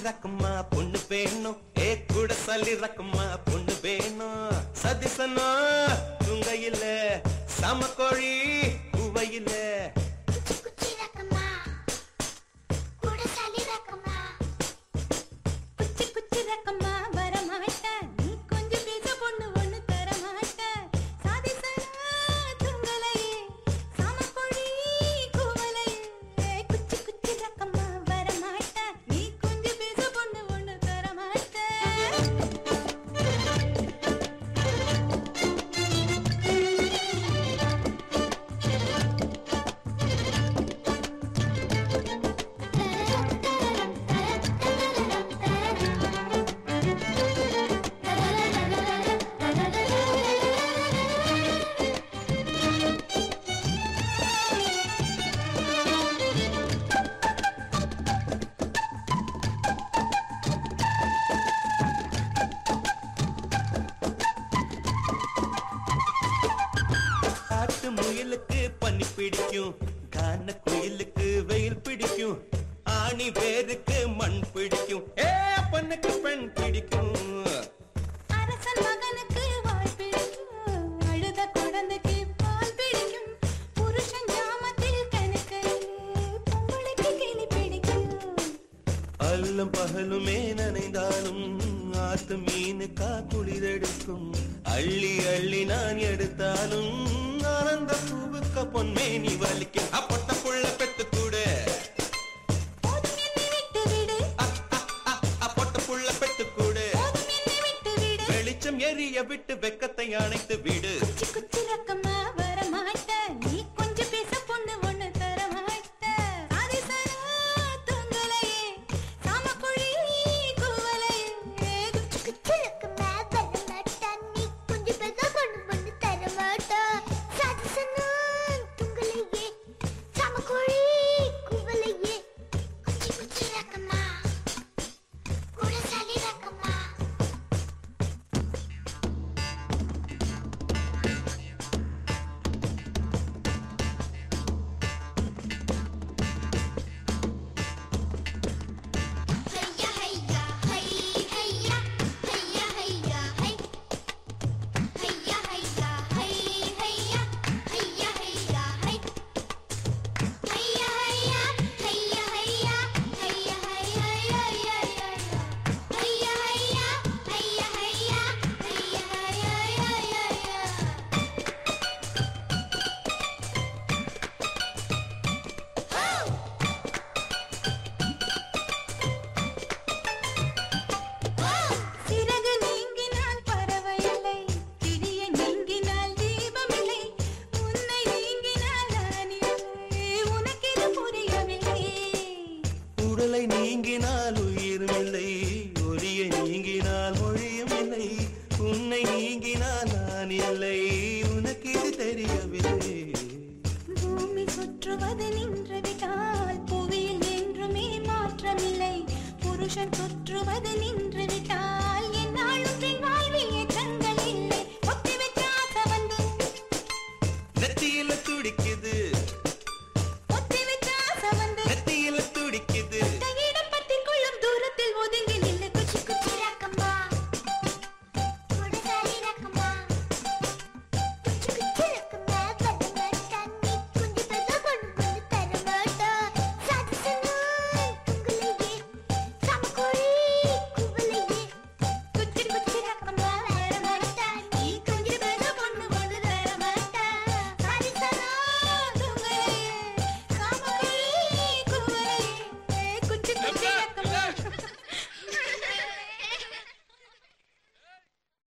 ரக்கம்மா பொண்ணு வேணும் ஏ கூட சல்லி ரக்கம்மா பொண்ணு வேணும் சதிசனா துங்கையில சமக்கோழி குவையில குச்சி குச்சி ரக்கமா கூட சளி ரக்கமா குச்சி குச்சி ரக்கம்மா வரமாட்ட நீ கொஞ்சம் பேச பொண்ணு ஒண்ணு தரமாட்ட சாதிசனா துங்கலையே சாமக்கொழி கூவலையே குச்சி குச்சி ரக்கம்மா வரமாட்ட நீ கொஞ்சம் பேச பொண்ணு ஒண்ணு தரமாட்ட காட்டு முயலுக்கு பனி பிடிக்கும் கான குயிலுக்கு வெயில் பிடிக்கும் ஆணி வேருக்கு மண் பிடிக்கும் ஏ பொண்ணுக்கு பெண் பிடிக்கும் அரசன் மகனுக்கு வாய் பிடிக்கும் அழுத குழந்தைக்கு பால் பிடிக்கும் புருஷன் ஜாமத்தில் கணக்கு பொம்பளைக்கு கிளி பிடிக்கும் அல்லும் பகலுமே நனைந்தாலும் ஆத்து மீனுக்கா குளிரெடுக்கும் அள்ளி அள்ளி நான் எடுத்தாலும் ஆனந்த பூவுக்க பொன்மேனி வலிக்கும் அப்பட்ட புள்ள பெத்து கூட போதும் என்னை விட்டு விடு அப்பட்ட புள்ள பெத்து கூட போதும் என்னை விட்டு விடு வெளிச்சம் எரிய விட்டு வெக்கத்தை அணைத்து விடு குச்சி குச்சி ரக்கமா வரமாட்ட நீ கொஞ்சம் பேச பொண்ணு ஒண்ணு தரமாட்ட சாதிசனா தூங்கலையே சாமக்குழி கூவலையே குச்சி குச்சி ரக்கமா வரமாட்டா நீ கொஞ்சம் பேச கொண்டு வந்து தரமாட்டா சாதிசனா துங்கலையே சமக்கோழி குவலையே குச்சி குச்சி ரக்கமா கூட சளி ரக்கமா ஹையா ஹையா ஹை ஹையா ஹையா ஹையா ஹை ஹையா ஹையா ஹை ஹையா ஹையா ஹையா ஹை ஹையா ஹையா ஹையா ஹையா ஹையா ஹையா ஹையா ஹையா ஹையா ஹையா ஹையா ஹையா ஹையா சிறகு நீங்கினால் பறவையில்லை கிளியை நீங்கினால் தீபமில்லை உன்னை நீங்கினால் நான் இல்லை உனக்கு இது புரியவில்லை உடலை நீங்கினால்